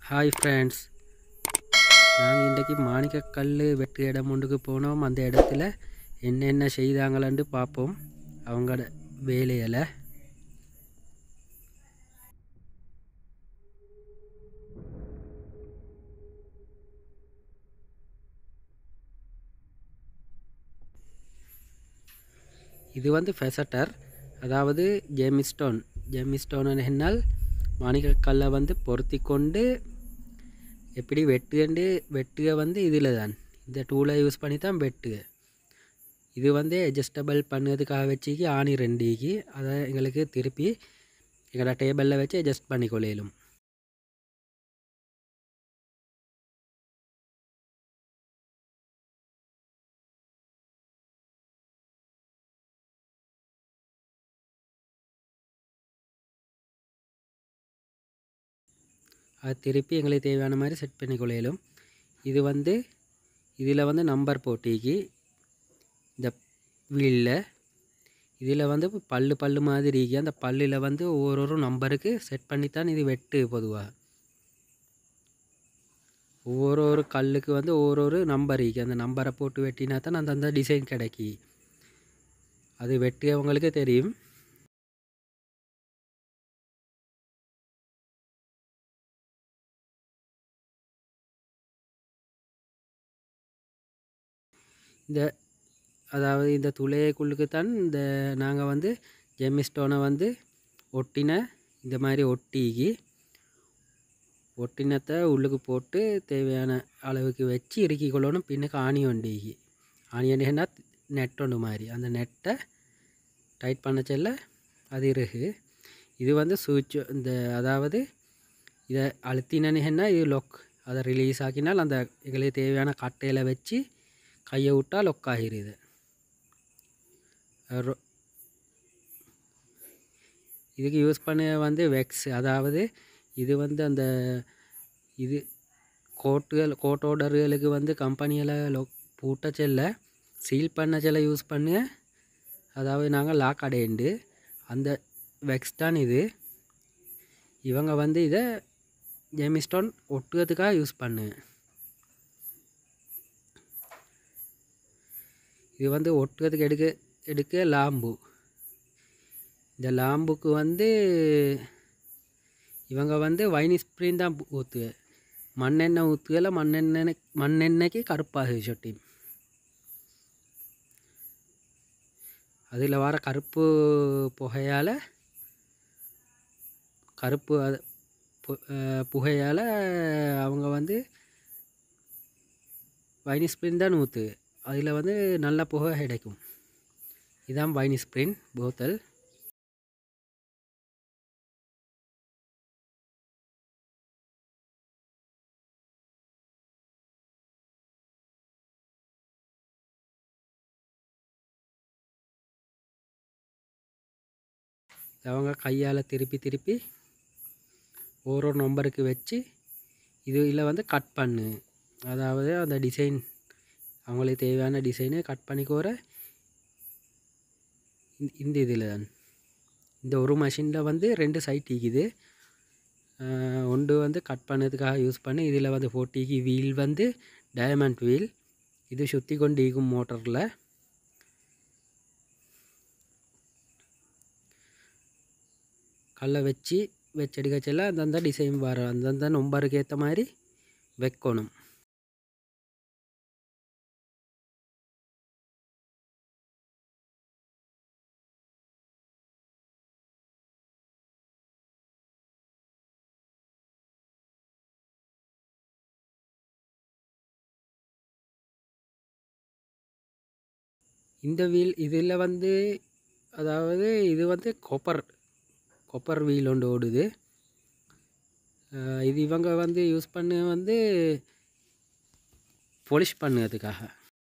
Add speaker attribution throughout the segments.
Speaker 1: hi friends நாங்கள் இன்றைக்கி மாணிக்கக்கல் வெட்டு இடம் ஒன்றுக்கு போனோம் அந்த இடத்துல என்னென்ன செய்தாங்களான்னு பார்ப்போம் அவங்களோட வேலையில் இது வந்து ஃபெசட்டர் அதாவது ஜெமிஸ்டோன் ஜெமிஸ்டோன் என்னால் மாணிக்கக்கல்லை வந்து பொருத்தி கொண்டு எப்படி வெட்டுகண்டு வெட்டுக வந்து இதில் தான் இந்த டூலை யூஸ் பண்ணி தான் வெட்டுக இது வந்து அட்ஜஸ்டபிள் பண்ணதுக்காக வச்சுக்கி ஆணி ரெண்டிக்கு அதை எங்களுக்கு திருப்பி எங்களோட டேபிளில் வச்சு அட்ஜஸ்ட் பண்ணிக்கொள்ளும் அது திருப்பி எங்களுக்கு தேவையான மாதிரி செட் பண்ணிக்கொள்ளும் இது வந்து இதில் வந்து நம்பர் போட்டிக்கு இந்த வீலில் இதில் வந்து பல்லு பல்லு மாதிரி இருக்கு அந்த பல்லில் வந்து ஒவ்வொரு ஒரு நம்பருக்கு செட் பண்ணித்தான் இது வெட்டு பொதுவாக ஒவ்வொரு ஒரு கல்லுக்கு வந்து ஒவ்வொரு ஒரு நம்பர் இருக்கு அந்த நம்பரை போட்டு வெட்டினா தான் அந்த அந்த டிசைன் கிடைக்கி அது வெட்டியவங்களுக்கு தெரியும் இந்த அதாவது இந்த துளையக்குள்ளுக்கு தான் இந்த நாங்கள் வந்து ஜெமிஸ்டோனை வந்து ஒட்டின இந்த மாதிரி ஒட்டிக்கி ஒட்டினத்தை உள்ளுக்கு போட்டு தேவையான அளவுக்கு வச்சு இறுக்கி கொள்ளணும் பின்னுக்கு ஆணி ஒண்டிக்கு ஆணி ஒண்டினா நெட் ஒன்று மாதிரி அந்த நெட்டை டைட் பண்ண செல்ல அது இருக்கு இது வந்து சுவிட்ச் இந்த அதாவது இதை அழுத்தினா இது லொக் அதை ரிலீஸ் ஆக்கினால் அந்த எங்களுக்கு தேவையான கட்டையில் வச்சு கையை விட்டால் லொக் ஆகிருது ரொ- இதுக்கு யூஸ் பண்ண வந்து வெக்ஸ் அதாவது இது வந்து அந்த இது கோட்டுகள் கோட் ஆர்டர்களுக்கு வந்து கம்பெனியில் லொ பூட்ட செல்ல சீல் பண்ண செல்ல யூஸ் பண்ண அதாவது நாங்கள் லாக் அடையண்டு அந்த வெக்ஸ் தான் இது இவங்க வந்து இதை ஜெமிஸ்டோன் ஒட்டுறதுக்காக யூஸ் பண்ணு இது வந்து ஒட்டுறதுக்கு எடுக்க எடுக்க லாம்பு இந்த லாம்புக்கு வந்து இவங்க வந்து வைனி ஸ்ப்ரீன் தான் ஊற்று மண்ணெண்ணெய் ஊற்றுகல மண்ணெண்ணெய் மண்ணெண்ணெய்க்கு கருப்பாகு சொட்டி அதில் வர கருப்பு புகையால் கருப்பு அது பு- அஹ் புகையால் அவங்க வந்து வைனி ஸ்ப்ரின் தான் ஊற்று அதில் வந்து நல்ல புகை கிடைக்கும் இதான் வைனி ஸ்ப்ரின் போத்தல் அவங்க கையால் திருப்பி திருப்பி ஒரு ஒரு நம்பருக்கு வச்சு இதில் வந்து கட் பண்ணு அதாவது அந்த டிசைன் அவங்களுக்கு தேவையான டிசைனை கட் பண்ணிக்கோர இந்த- இந்த இதில் தான் இந்த ஒரு மஷினில் வந்து ரெண்டு சைட் இருக்குது ஒன்று வந்து கட் பண்ணதுக்காக யூஸ் பண்ணி இதில் வந்து போட்டிக்கு வீல் வந்து டயமண்ட் வீல் இது சுற்றி கொண்டு இருக்கும் மோட்டரில் கல்லை வச்சு வச்செடுக்க செல்ல அந்தந்த டிசைன் வரும் அந்தந்த நம்பருக்கு ஏற்ற மாதிரி வைக்கணும் இந்த வீல் இதில் வந்து அதாவது இது வந்து கொப்பர் கொப்பர் வீல் ஒன்று ஓடுது அஹ் இது இவங்க வந்து யூஸ் பண்ண வந்து பொலிஷ் பண்ணுறதுக்காக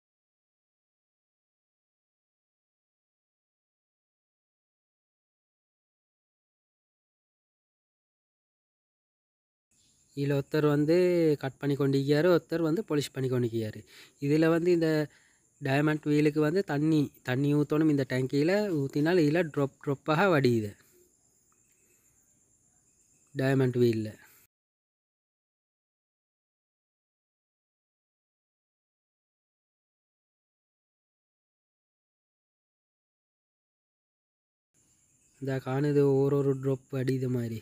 Speaker 1: இதில் ஒருத்தர் வந்து கட் பண்ணி கொண்டிருக்காரு ஒருத்தர் வந்து பொலிஷ் பண்ணி கொண்டிருக்காரு இதில் வந்து இந்த டயமண்ட் வீலுக்கு வந்து தண்ணி தண்ணி ஊற்றணும் இந்த டேங்கியில் ஊற்றினால் இதில் ட்ரொப் ட்ரொப்பாக வடியுது டயமண்ட் வீலில் இந்த காணுது ஒரு ஒரு ட்ராப் அடிது மாதிரி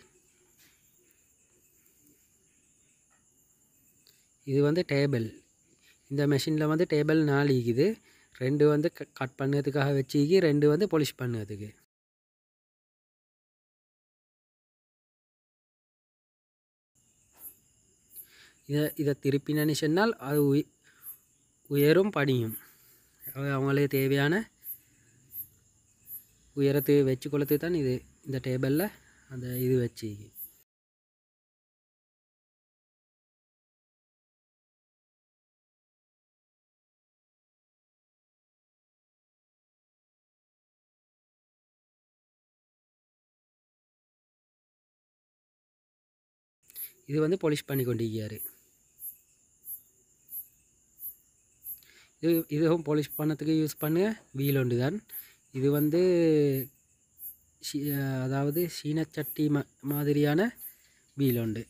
Speaker 1: இது வந்து டேபிள் இந்த மெஷினில் வந்து டேபிள் நாலு இருக்குது ரெண்டு வந்து கட் பண்ணதுக்காக வச்சுக்கி ரெண்டு வந்து பாலிஷ் பண்ணதுக்கு இதை இதை திருப்பினு சொன்னால் அது உய் உயரும் படியும் அது அவங்களுக்கு தேவையான உயரத்துக்கு வச்சு கொள்ளத்துக்கு தான் இது இந்த டேபிளில் அந்த இது வச்சு இது வந்து பாலிஷ் பண்ணி கொண்டிருக்காரு இது இதுவும் பாலிஷ் பண்ணதுக்கு யூஸ் பண்ண வீல் ஒன்று தான் இது வந்து ஷி- அதாவது சீனச்சட்டி ம மாதிரியான வீல் உண்டு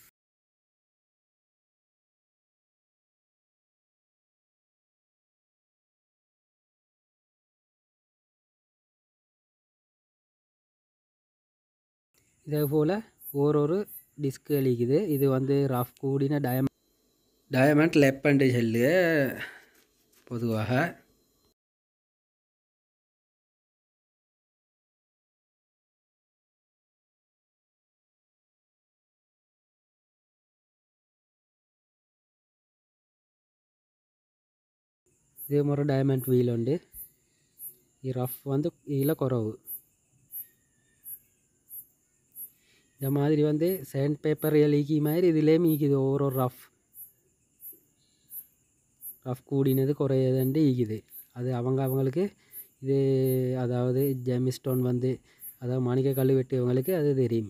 Speaker 1: இதே போல் ஓரொரு டிஸ்க் அளிக்குது இது வந்து ரஃப் கூடின டயம் டயமண்ட் லெப்பண்டு செல்லு பொதுவாக ఇదే మరో డైమండ్ వీల్ ఉంది ఈ రఫ్ வந்து இதில் குறவு இந்த மாதிரி வந்து சேண்ட் பேப்பர் எழுக்கி மாதிரி இதுலேயும் ஈக்குது ஒரு ரஃப் ரஃப் கூடினது குறையதுண்டு ஈக்குது அது அவங்க அவங்களுக்கு இது அதாவது ஜெமிஸ்டோன் வந்து அதாவது மாணிக்க கல் வெட்டியவங்களுக்கு அது தெரியும்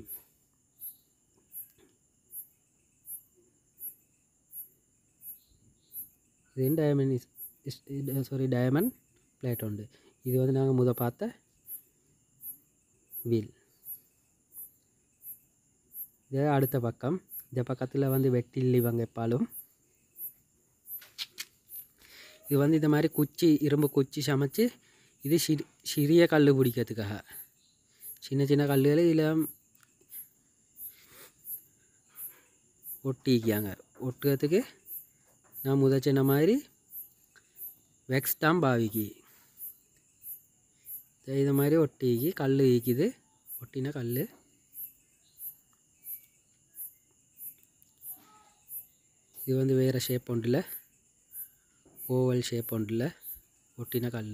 Speaker 1: இது டயமண்ட் சாரி டயமண்ட் பிளேட் உண்டு இது வந்து நாங்கள் முத பார்த்த வீல் இது அடுத்த பக்கம் இந்த பக்கத்தில் வந்து வெட்டில் இவங்க எப்பாலும் இது வந்து இந்த மாதிரி குச்சி இரும்பு குச்சி சமைச்சு இது சிறி சிறிய கல் பிடிக்கிறதுக்காக சின்ன சின்ன கல்லுகளை இதில் ஒட்டிக்காங்க ஒட்டுறதுக்கு நான் முத சொன்ன மாதிரி வெக்ஸ் தான் பாவிக்கு இது மாதிரி ஒட்டிக்கி கல் ஈக்குது ஒட்டின கல் இது வந்து வேறு ஷேப் ஒன்றில் ஓவல் ஷேப் ஒன்றில் ஒட்டின கல்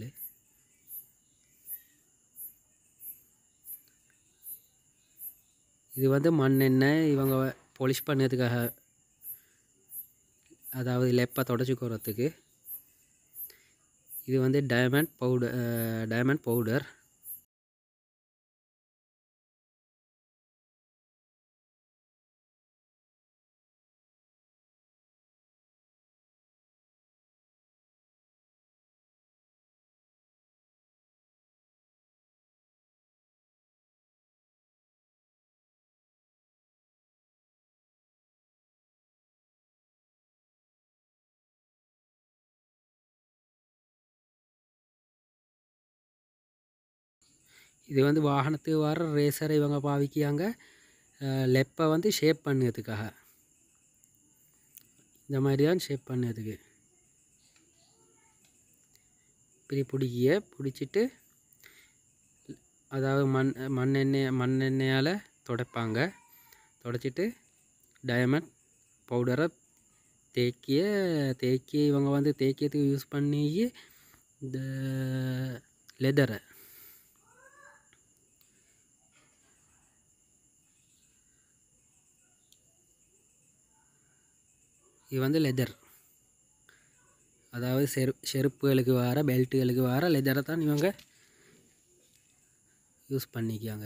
Speaker 1: இது வந்து மண்ணெண்ணெய் இவங்க பொலிஷ் பண்ணதுக்காக அதாவது லெப்பை தொடச்சி போகிறதுக்கு இது வந்து டயமண்ட் பவுடர் டயமண்ட் பவுடர் இது வந்து வாகனத்துக்கு வர ரேசரை இவங்க பாவிக்காங்க லெப்பை வந்து ஷேப் பண்ணதுக்காக இந்த மாதிரி தான் ஷேப் பண்ணதுக்கு இப்படி பிடிக்கிய பிடிச்சிட்டு அதாவது மண் மண்ணெண்ணெய் மண்ணெண்ணெயால் துடைப்பாங்க துடைச்சிட்டு டயமண்ட் பவுடரை தேக்கிய தேக்கி இவங்க வந்து தேக்கியத்துக்கு யூஸ் பண்ணி இந்த லெதரை இது வந்து லெதர் அதாவது செரு செருப்புகளுக்கு வர பெல்ட்டுகளுக்கு வர லெதரை தான் இவங்க யூஸ் பண்ணிக்காங்க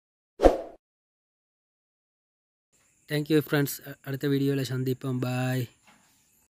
Speaker 1: தேங்க்யூ ஃப்ரெண்ட்ஸ் அடுத்த வீடியோவில் சந்திப்போம் பாய்